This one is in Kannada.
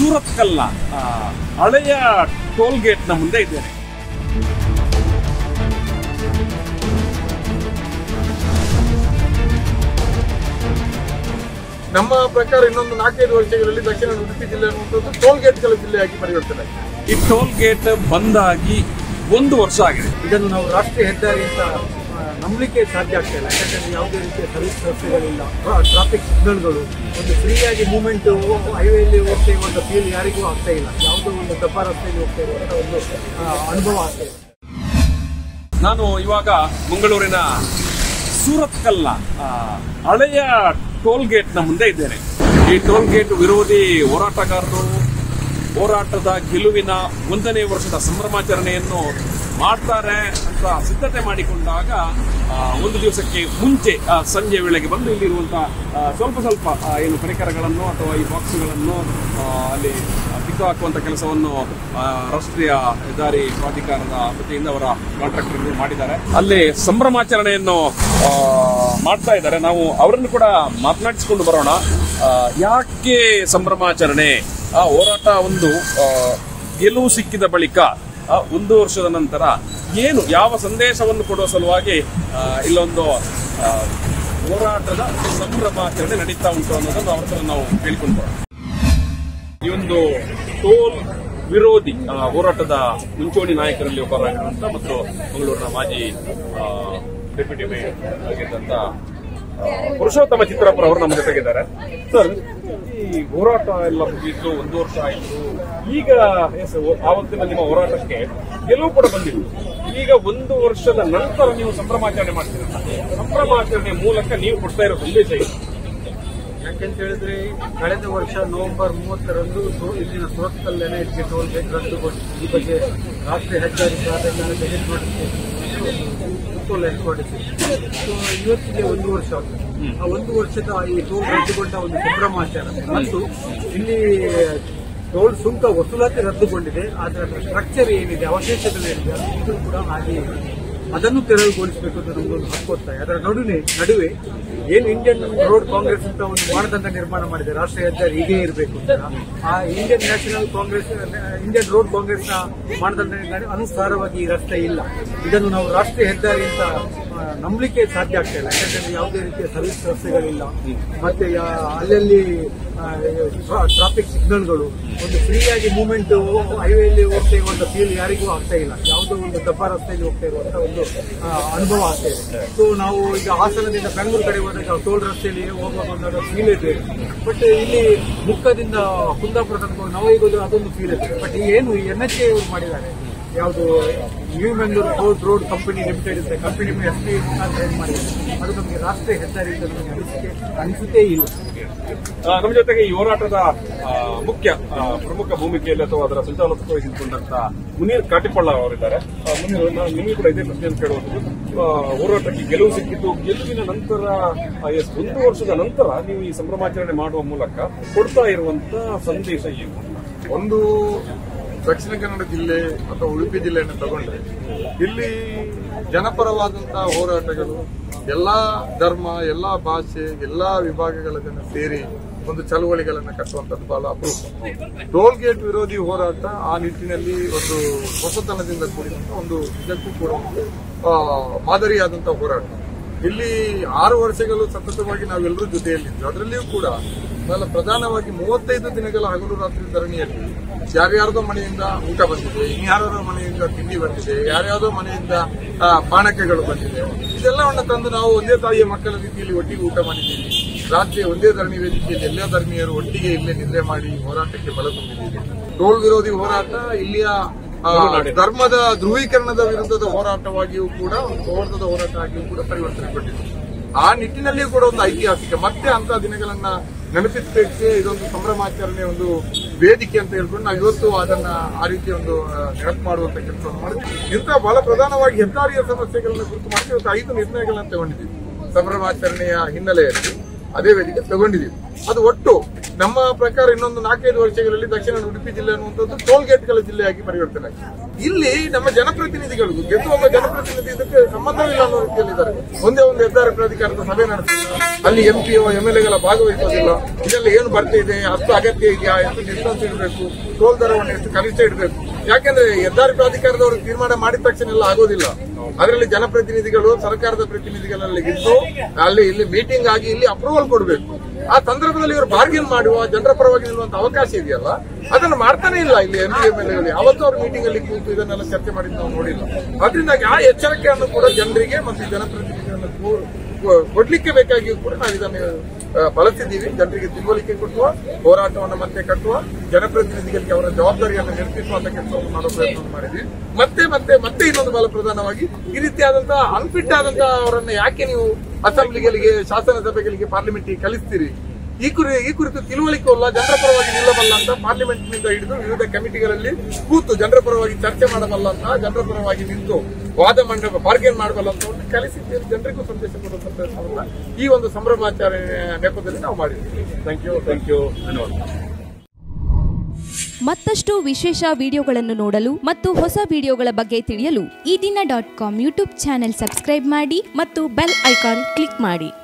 ಸೂರತ್ ಕಲ್ಲ ಆ, ಹಳೆಯ ಟೋಲ್ ಗೇಟ್ ನ ಮುಂದೆ ಇದ್ದೇನೆ ನಮ್ಮ ಪ್ರಕಾರ ಇನ್ನೊಂದು ನಾಲ್ಕೈದು ವರ್ಷಗಳಲ್ಲಿ ದಕ್ಷಿಣ ಉಡುಪಿ ಜಿಲ್ಲೆ ಅನ್ನುವಂಥದ್ದು ಟೋಲ್ ಗೇಟ್ಗಳ ಜಿಲ್ಲೆಯಾಗಿ ಪರಿವರ್ತನೆ ಆಗಿದೆ ಈ ಟೋಲ್ ಗೇಟ್ ಬಂದಾಗಿ ಒಂದು ವರ್ಷ ಆಗಿದೆ ಇದನ್ನು ನಾವು ರಾಷ್ಟ್ರೀಯ ಹೆದ್ದಾರಿ ಅಂತ ಆ, ನಂಬಲಿಕ್ಕೆ ಸಾಧ್ಯ ಆಗ್ತಾ ಇಲ್ಲ ಯಾಕಂದ್ರೆ ಯಾವುದೇ ರೀತಿಯ ಸರ್ವಿಸ್ ವ್ಯವಸ್ಥೆಗಳಿಲ್ಲ ಟ್ರಾಫಿಕ್ ಸಿಗ್ನಲ್ಗಳು ಒಂದು ಫ್ರೀಯಾಗಿ ಮೂವ್ಮೆಂಟ್ ಹೈವೇಲಿ ಹೋಗ್ತಾ ಇರುವಂತ ಫೀಲ್ ಯಾರಿಗೂ ಆಗ್ತಾ ಇಲ್ಲ ಯಾವುದೋ ಒಂದು ದಬ್ಬ ರಸ್ತೆಯಲ್ಲಿ ಹೋಗ್ತಾ ಇರುವಂತ ಒಂದು ಆ, ಅನುಭವ ಆಗ್ತಾ ಇದೆ ನಾನು ಇವಾಗ ಮಂಗಳೂರಿನ ಸೂರತ್ ಕಲ್ಲ ಆ, ಹಳೆಯ ಟೋಲ್ ಗೇಟ್ ನ ಮುಂದೆ ಇದ್ದೇನೆ ಈ ಟೋಲ್ ಗೇಟ್ ವಿರೋಧಿ ಹೋರಾಟಗಾರರು ಹೋರಾಟದ ಗೆಲುವಿನ ಒಂದನೇ ವರ್ಷದ ಸಂಭ್ರಮಾಚರಣೆಯನ್ನು ಮಾಡ್ತಾರೆ ಅಂತ ಸಿದ್ಧತೆ ಮಾಡಿಕೊಂಡಾಗ ಆ, ಒಂದು ದಿವಸಕ್ಕೆ ಮುಂಚೆ ಆ, ಸಂಜೆ ವೇಳೆಗೆ ಬಂದು ಇಲ್ಲಿರುವಂತಹ ಆ, ಸ್ವಲ್ಪ ಸ್ವಲ್ಪ ಆ, ಏನು ಪರಿಕರಗಳನ್ನು ಅಥವಾ ಈ ಬಾಕ್ಸ್ಗಳನ್ನು ಆ, ಅಲ್ಲಿ ಕಿತ್ತು ಹಾಕುವಂತ ಕೆಲಸವನ್ನು ಆ, ರಾಷ್ಟ್ರೀಯ ಹೆದ್ದಾರಿ ಪ್ರಾಧಿಕಾರದ ವತಿಯಿಂದ ಅವರ ಕಾಂಟ್ರಾಕ್ಟರ್ ಮಾಡಿದ್ದಾರೆ ಅಲ್ಲಿ ಸಂಭ್ರಮಾಚರಣೆಯನ್ನು ಆ, ಮಾಡ್ತಾ ಇದ್ದಾರೆ ನಾವು ಅವರನ್ನು ಕೂಡ ಮಾತನಾಡಿಸಿಕೊಂಡು ಬರೋಣ ಆ, ಯಾಕೆ ಸಂಭ್ರಮಾಚರಣೆ ಆ ಹೋರಾಟ ಒಂದು ಆ, ಗೆಲುವು ಸಿಕ್ಕಿದ ಬಳಿಕ ಆ, ಒಂದು ವರ್ಷದ ನಂತರ ಏನು ಯಾವ ಸಂದೇಶವನ್ನು ಕೊಡುವ ಸಲುವಾಗಿ ಆ, ಇಲ್ಲೊಂದು ಆ, ಹೋರಾಟದ ಸಂಭ್ರಮಾಚರಣೆ ನಡೀತಾ ಉಂಟು ಅನ್ನೋದನ್ನು ಅವ್ರ ಹತ್ರ ನಾವು ಕೇಳ್ಕೊಂಡು ಬರೋಣ ಈ ಒಂದು ಟೋಲ್ ವಿರೋಧಿ ಆ, ಹೋರಾಟದ ಮುಂಚೂಣಿ ನಾಯಕರಲ್ಲಿ ಒಬ್ಬರಾಗಿರುವಂತ ಮತ್ತು ಮಂಗಳೂರಿನ ಮಾಜಿ ಆ, ಡೆಪ್ಯೂಟಿ ಮೇಯರ್ ಆಗಿದ್ದಂತ ಆ, ಪುರುಷೋತ್ತಮ ಚಿತ್ರಾಪುರ ಅವರು ನಮ್ಮ ಜೊತೆಗಿದ್ದಾರೆ ಸರ್ ಈ ಹೋರಾಟ ಎಲ್ಲ ಮುಗಿಯಿತು ಒಂದು ವರ್ಷ ಆಯಿತು ಈಗ ಎಸ್ ಆವತ್ತಿನ ನಿಮ್ಮ ಹೋರಾಟಕ್ಕೆ ಗೆಲುವು ಕೂಡ ಬಂದಿತ್ತು ಈಗ ಒಂದು ವರ್ಷದ ನಂತರ ನೀವು ಸಂಭ್ರಮಾಚರಣೆ ಮಾಡ್ತೀರಲ್ಲ ಸಂಭ್ರಮಾಚರಣೆ ಮೂಲಕ ನೀವು ಕೊಡ್ತಾ ಇರೋ ಸಂದೇಶ ಏನು ಯಾಕೆಂತ ಹೇಳಿದ್ರೆ ಕಳೆದ ವರ್ಷ ನವೆಂಬರ್ ಮೂವತ್ತರಂದು ಸು- ಇಲ್ಲಿನ ಸುರತ್ಕಲ್ ಎನ್ಐಟಿ ಟೋಲ್ ಗೇಟ್ ರದ್ದುಗೊಂಡು ಈ ಬಗ್ಗೆ ರಾಷ್ಟ್ರೀಯ ಹೆದ್ದಾರಿ ಪ್ರಾಧಿಕಾರ ಗೆಜೆಟ್ ನೋಟಿಫಿಕೇಶನ್ ಸುತ್ತೋಲೆ ಹೊರಡಿಸಿದೆ ಸೊ ಇವತ್ತಿಗೆ ಒಂದು ವರ್ಷ ಆಗಿದೆ. ಆ ಒಂದು ವರ್ಷದ ಈ ಟೋಲ್ ರದ್ದುಗೊಂಡ ಒಂದು ಸಂಭ್ರಮಾಚರಣೆ ಮತ್ತು ಇಲ್ಲಿ ಟೋಲ್ ಸುಂಕ ವಸೂಲಾತಿ ರದ್ದುಗೊಂಡಿದೆ ಆದರೆ ಅದರ ಸ್ಟ್ರಕ್ಚರ್ ಏನಿದೆ ಅವಶೇಷಗಳೇನಿದೆ ಇದು ಕೂಡ ಹಾಗೆ ಇದೆ. ಅದನ್ನು ತೆರವುಗೊಳಿಸಬೇಕು ಅಂತ ನಮಗೊಂದು ಹಕ್ಕು ಒತ್ತಾಯ ಅದರ ನಡುವೆ ನಡುವೆ ಏನು ಇಂಡಿಯನ್ ರೋಡ್ ಕಾಂಗ್ರೆಸ್ ಅಂತ ಒಂದು ಮಾನದಂಡ ನಿರ್ಮಾಣ ಮಾಡಿದೆ ರಾಷ್ಟ್ರೀಯ ಹೆದ್ದಾರಿ ಹೀಗೆ ಇರಬೇಕು ಅಂತ ಆ Indian National Congress Indian road Congress ನ ಮಾನದಂಡ ನಿರ್ಣಯ ಅನುಸಾರವಾಗಿ ಈ ರಸ್ತೆ ಇಲ್ಲ ಇದನ್ನು ನಾವು ರಾಷ್ಟ್ರೀಯ ಹೆದ್ದಾರಿ ಅಂತ ಆ, ನಂಬಲಿಕ್ಕೆ ಸಾಧ್ಯ ಆಗ್ತಾ ಇಲ್ಲ ಯಾಕಂದ್ರೆ ಯಾವುದೇ ರೀತಿಯ ಸರ್ವಿಸ್ ವ್ಯವಸ್ಥೆಗಳಿಲ್ಲ ಮತ್ತೆ ಯಾ- ಅಲ್ಲಲ್ಲಿ ಟ್ರಾಫಿಕ್ ಸಿಗ್ನಲ್ಗಳು ಒಂದು ಫ್ರೀಯಾಗಿ ಮೂವ್ಮೆಂಟ್ ಹೈವೇಲಿ ಹೋಗ್ತಾ ಇರುವಂತ ಫೀಲ್ ಯಾರಿಗೂ ಆಗ್ತಾ ಇಲ್ಲ ಯಾವುದೋ ಒಂದು ದಬ್ಬ ರಸ್ತೆಯಲ್ಲಿ ಹೋಗ್ತಾ ಇರುವಂತ ಒಂದು ಆ, ಅನುಭವ ಆಗ್ತಾ ಇದೆ ಸೊ ನಾವು ಈಗ ಹಾಸನದಿಂದ ಬೆಂಗಳೂರು ಕಡೆ ಹೋದಾಗ ಟೋಲ್ ರಸ್ತೆಯಲ್ಲಿ ಹೋಗುವಾಗ ಒಂದು ಫೀಲ್ ಇದೆ ಬಟ್ ಇಲ್ಲಿ ಮುಖದಿಂದ ಕುಂದಾಪುರ ತನಕ ನಾವು ಈಗ ಅದೊಂದು ಫೀಲ್ ಇದೆ ಬಟ್ ಏನು ಎನ್ ಎಚ್ ಎ ಮಾಡಿದ್ದಾರೆ ಯಾವುದು new Bengaluru road road company limited ಇದೆ ಕಂಪನಿ ಎಸ್ ಪಿ ಮುಖಾಂತರ ಏನ್ ಮಾಡಿದ್ದಾರೆ ಅದು ನಮಗೆ ರಾಷ್ಟ್ರೀಯ ಹೆದ್ದಾರಿ ಅಂತ ನಮಗೆ ಅನಿಸಿಕೆ ಅನಿಸುತ್ತೇ ಇಲ್ಲ ಆ, ನಮ್ಮ ಜೊತೆಗೆ ಈ ಹೋರಾಟದ ಆ, ಮುಖ್ಯ ಆ, ಪ್ರಮುಖ ಭೂಮಿಕೆಯಲ್ಲಿ ಅಥವಾ ಅದರ ಸಂಚಾಲಕತ್ವ ವಹಿಸಿಕೊಂಡಂತ ಮುನೀರ್ ಕಾಟಿಪಳ್ಳ ಅವರಿದ್ದಾರೆ ಆ, ಮುನೀರ್ ನಾನು ನಿಮಗೆ ಕೂಡ ಇದೇ ಪ್ರಶ್ನೆಯನ್ನು ಕೇಳುವಂಥದ್ದು ಆ, ಹೋರಾಟಕ್ಕೆ ಗೆಲುವು ಸಿಕ್ಕಿದ್ದು ಗೆಲುವಿನ ನಂತರ ಆ, ಎಸ್ ಒಂದು ವರ್ಷದ ನಂತರ ನೀವು ಈ ಸಂಭ್ರಮಾಚರಣೆ ಮಾಡುವ ಮೂಲಕ ಕೊಡ್ತಾ ಇರುವಂತ ಸಂದೇಶ ಏನು ಒಂದು ದಕ್ಷಿಣ ಕನ್ನಡ ಜಿಲ್ಲೆ ಅಥವಾ ಉಡುಪಿ ಜಿಲ್ಲೆಯನ್ನು ತಗೊಂಡ್ರೆ ಇಲ್ಲಿ ಜನಪರವಾದಂತಹ ಹೋರಾಟಗಳು ಎಲ್ಲಾ ಧರ್ಮ ಎಲ್ಲಾ ಭಾಷೆ ಎಲ್ಲಾ ವಿಭಾಗಗಳ ಜನ ಸೇರಿ ಒಂದು ಚಳವಳಿಗಳನ್ನು ಕಟ್ಟುವಂಥದ್ದು ಬಹಳ ಅಪರೂಪ ಟೋಲ್ ಗೇಟ್ ವಿರೋಧಿ ಹೋರಾಟ ಆ ನಿಟ್ಟಿನಲ್ಲಿ ಒಂದು ಹೊಸತನದಿಂದ ಕೂಡಿದಂತ ಒಂದು ಇದಕ್ಕೂ ಕೂಡ ಒಂದು ಆ, ಮಾದರಿಯಾದಂತಹ ಹೋರಾಟ ಇಲ್ಲಿ ಆರು ವರ್ಷಗಳು ಸತತವಾಗಿ ನಾವೆಲ್ಲರೂ ಜೊತೆಯಲ್ಲಿದ್ವಿ ಅದರಲ್ಲಿಯೂ ಕೂಡ ಬಹಳ ಪ್ರಧಾನವಾಗಿ ಮೂವತ್ತೈದು ದಿನಗಳ ಹಗಲು ರಾತ್ರಿ ಧರಣಿಯಲ್ಲಿ ಯಾರ್ಯಾರ್ದೋ ಮನೆಯಿಂದ ಊಟ ಬಂದಿದೆ ಇನ್ಯಾರ್ಯಾರೋ ಮನೆಯಿಂದ ತಿಂಡಿ ಬಂದಿದೆ ಯಾರ್ಯಾರ್ದೋ ಮನೆಯಿಂದ ಆ, ಪಾನಕಗಳು ಬಂದಿದೆ ಇದೆಲ್ಲವನ್ನ ತಂದು ನಾವು ಒಂದೇ ತಾಯಿಯ ಮಕ್ಕಳ ರೀತಿಯಲ್ಲಿ ಒಟ್ಟಿಗೆ ಊಟ ಮಾಡಿದ್ದೀವಿ ರಾತ್ರಿ ಒಂದೇ ಧರಣಿ ವೇದಿಕೆಯಲ್ಲಿ ಎಲ್ಲ ಧರ್ಮೀಯರು ಒಟ್ಟಿಗೆ ಇಲ್ಲೇ ನಿದ್ರೆ ಮಾಡಿ ಹೋರಾಟಕ್ಕೆ ಬಲ ತುಂಬಿದ್ದೀವಿ ಟೋಲ್ ವಿರೋಧಿ ಹೋರಾಟ ಇಲ್ಲಿಯ ಆ, ಧರ್ಮದ ಧ್ರುವೀಕರಣದ ವಿರುದ್ಧದ ಹೋರಾಟವಾಗಿಯೂ ಕೂಡ ಒಂದು ಸೌಹಾರ್ದದ ಹೋರಾಟ ಆಗಿಯೂ ಕೂಡ ಪರಿವರ್ತನೆಗೊಂಡಿದೆ ಆ ನಿಟ್ಟಿನಲ್ಲಿಯೂ ಕೂಡ ಒಂದು ಐತಿಹಾಸಿಕ ಮತ್ತೆ ಅಂತ ದಿನಗಳನ್ನ ನೆನಪಿಸಲಿಕ್ಕೆ ಇದೊಂದು ಸಂಭ್ರಮಾಚರಣೆ ಒಂದು ವೇದಿಕೆ ಅಂತ ಹೇಳ್ಕೊಂಡು ನಾವು ಇವತ್ತು ಅದನ್ನ ಆ ರೀತಿ ಒಂದು ಆ, ನೆನಪು ಮಾಡುವಂತ ಕೆಲಸವನ್ನು ಮಾಡಿದ್ವಿ ಇಂಥ ಬಹಳ ಪ್ರಧಾನವಾಗಿ ಹೆದ್ದಾರಿಯ ಸಮಸ್ಯೆಗಳನ್ನ ಕುರಿತು ಮಾಡಿ ಇವತ್ತು ಐದು ನಿರ್ಣಯಗಳನ್ನ ತಗೊಂಡಿದ್ದೀವಿ ಸಂಭ್ರಮಾಚರಣೆಯ ಹಿನ್ನೆಲೆಯಲ್ಲಿ ಅದೇ ವೇದಿಕೆ ತಗೊಂಡಿದ್ದೀವಿ ಅದು ಒಟ್ಟು ನಮ್ಮ ಪ್ರಕಾರ ಇನ್ನೊಂದು ನಾಲ್ಕೈದು ವರ್ಷಗಳಲ್ಲಿ ದಕ್ಷಿಣ ಉಡುಪಿ ಜಿಲ್ಲೆ ಅನ್ನುವಂಥದ್ದು ಟೋಲ್ ಗೇಟ್ಗಳ ಜಿಲ್ಲೆಯಾಗಿ ಪರಿವರ್ತನೆ ಆಗಿದೆ ಇಲ್ಲಿ ನಮ್ಮ ಜನಪ್ರತಿನಿಧಿಗಳು ಗೆದ್ದು ಒಬ್ಬ ಜನಪ್ರತಿನಿಧಿ ಇದಕ್ಕೆ ಸಂಬಂಧವಿಲ್ಲ ಅನ್ನೋ ರೀತಿಯಲ್ಲಿದ್ದಾರೆ ಒಂದೇ ಒಂದು ಹೆದ್ದಾರಿ ಪ್ರಾಧಿಕಾರದ ಸಭೆ ನಡೆಸಿಲ್ಲ ಅಲ್ಲಿ ಎಂ ಪಿ ಎಂ ಎಲ್ ಎಗಳ ಭಾಗವಹಿಸೋದಿಲ್ಲ ಇದೆಲ್ಲ ಏನು ಬರ್ತಿದೆ ಅಷ್ಟು ಅಗತ್ಯ ಇದೆಯಾ ಎಷ್ಟು ಡಿಸ್ಟೆನ್ಸ್ ಇಡಬೇಕು ಟೋಲ್ ದರವನ್ನು ಎಷ್ಟು ಕನಿಷ್ಠ ಇಡಬೇಕು ಯಾಕೆಂದ್ರೆ ಹೆದ್ದಾರಿ ಪ್ರಾಧಿಕಾರದವರು ತೀರ್ಮಾನ ಮಾಡಿದ ತಕ್ಷಣ ಎಲ್ಲ ಆಗೋದಿಲ್ಲ ಅದರಲ್ಲಿ ಜನಪ್ರತಿನಿಧಿಗಳು ಸರ್ಕಾರದ ಪ್ರತಿನಿಧಿಗಳಲ್ಲಿ ಇದ್ದು ಅಲ್ಲಿ ಇಲ್ಲಿ ಮೀಟಿಂಗ್ ಆಗಿ ಇಲ್ಲಿ ಅಪ್ರೂವಲ್ ಕೊಡಬೇಕು ಆ ಸಂದರ್ಭದಲ್ಲಿ ಇವರು ಬಾರ್ಗೇನ್ ಮಾಡುವ ಜನರ ಪರವಾಗಿ ನಿಲ್ಲುವಂತ ಅವಕಾಶ ಇದೆಯಲ್ಲ ಅದನ್ನು ಮಾಡ್ತಾನೆ ಇಲ್ಲ ಇಲ್ಲಿ ಎಂ ಪಿ ಎಂ ಎಲ್ ಯಾವತ್ತೂ ಅವ್ರ ಮೀಟಿಂಗ್ ಅಲ್ಲಿ ಕೂತು ಇದನ್ನೆಲ್ಲ ಚರ್ಚೆ ಮಾಡಿದ್ದು ನಾವು ನೋಡಿಲ್ಲ ಅದರಿಂದಾಗಿ ಆ ಎಚ್ಚರಿಕೆಯನ್ನು ಕೂಡ ಜನರಿಗೆ ಮತ್ತು ಜನಪ್ರತಿನಿಧಿಗಳನ್ನು ಕೂ- ಕೊ- ಕೊಡ್ಲಿಕ್ಕೆ ಬೇಕಾಗಿಯೂ ಕೂಡ ನಾವು ಇದನ್ನು ಆ, ಬಳಸಿದ್ದೀವಿ ಜನರಿಗೆ ತಿಳುವಳಿಕೆ ಕೊಟ್ಟುವ ಹೋರಾಟವನ್ನು ಮತ್ತೆ ಕಟ್ಟುವ ಜನಪ್ರತಿನಿಧಿಗಳಿಗೆ ಅವರ ಜವಾಬ್ದಾರಿಯನ್ನು ನಿರ್ವಹಿಸುವಂತ ಕೆಲಸವನ್ನು ಮಾಡೋ ಪ್ರಯತ್ನ ಮಾಡಿದ್ವಿ ಮತ್ತೆ ಮತ್ತೆ ಮತ್ತೆ ಇನ್ನೊಂದು ಬಲ ಪ್ರಧಾನವಾಗಿ ಈ ರೀತಿಯಾದಂತಹ ಅನ್ಫಿಟ್ ಆದಂತಹ ಅವರನ್ನ ಯಾಕೆ ನೀವು ಅಸೆಂಬ್ಲಿಗಳಿಗೆ ಶಾಸನ ಸಭೆಗಳಿಗೆ ಪಾರ್ಲಿಮೆಂಟ್ಗೆ ಕಲಿಸ್ತೀರಿ ಈ ಕುರಿ ಈ ಕುರಿತು ತಿಳುವಳಿಕೆ ಇಲ್ಲ ಜನರ ಪರವಾಗಿ ನಿಲ್ಲಬಲ್ಲ ಅಂತ ಪಾರ್ಲಿಮೆಂಟ್ ನಿಂದ ಹಿಡಿದು ವಿವಿಧ ಕಮಿಟಿಗಳಲ್ಲಿ ಕೂತು ಜನರ ಪರವಾಗಿ ಚರ್ಚೆ ಮಾಡಬಲ್ಲ ಅಂತ ಜನರ ಪರವಾಗಿ ನಿಂತು ವಾದ ಮಂಡಪ ಬಾರ್ಗೇನ್ ಮಾಡಬಲ್ಲ ಅಂತ ಒಂದು ಕಲಿಸಿದ್ದೇವೆ ಜನರಿಗೂ ಸಂದೇಶ ಕೊಡುವಂತ ಪ್ರಯತ್ನವನ್ನ ಈ ಒಂದು ಸಂಭ್ರಮಾಚರಣೆ ನೆಪದಲ್ಲಿ ನಾವು ಮಾಡಿದ್ದೀವಿ ಥ್ಯಾಂಕ್ ಯು ಥ್ಯಾಂಕ್ ಯು ಧನ್ಯವಾದ ಮತ್ತಷ್ಟು ವಿಶೇಷ ವಿಡಿಯೋಗಳನ್ನು ನೋಡಲು ಮತ್ತು ಹೊಸ ವಿಡಿಯೋಗಳ ಬಗ್ಗೆ ತಿಳಿಯಲು Eedina dot com YouTube channel subscribe ಮಾಡಿ ಮತ್ತು ಬೆಲ್ ಐಕಾನ್ ಕ್ಲಿಕ್ ಮಾಡಿ